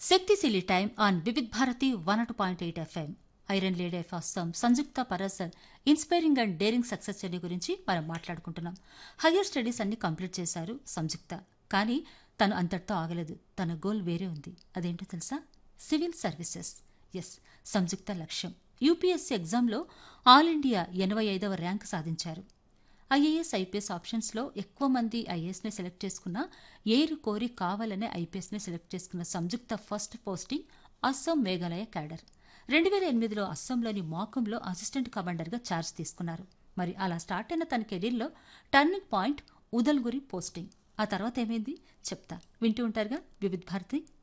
శక్తిశీలి time on Vividh Bharati one అటు point eight FM iron lady of Assam Sanyukta Parasar inspiring and daring success journey గురించి మనం మాట్లాడుకుంటున్నాం హయ్యర్ స్టడీస్ అన్ని కంప్లీట్ చేశారు సంయుక్త కానీ తను అంతటితో ఆగలేదు తన గోల్ వేరే ఉంది అదేంటో తెలుసా సివిల్ సర్వీసెస్ ఎస్ సంయుక్త లక్ష్యం యూపీఎస్సీ ఎగ్జామ్లో ఆల్ ఇండియా ఎనభై ఐదవ ర్యాంక్ సాధించారు ఐఏఎస్ ఐపీఎస్ ఆప్షన్స్లో ఎక్కువ మంది ఐఏఎస్ని సెలెక్ట్ చేసుకున్న ఏరు కోరి కావాలనే ఐపీఎస్ని సెలెక్ట్ చేసుకున్న Sanyukta first posting Assam Meghalaya cadre రెండు వేల ఎనిమిదిలో అస్సాంలోని మాకంలో అసిస్టెంట్ కమాండర్గా ఛార్జ్ తీసుకున్నారు మరి అలా స్టార్ట్ అయిన తన కెరీర్లో టర్నింగ్ పాయింట్ ఉదల్గురి పోస్టింగ్ ఆ తర్వాత ఏమైంది చెప్తా వింటూ ఉంటారుగా వివిధ్ భారతి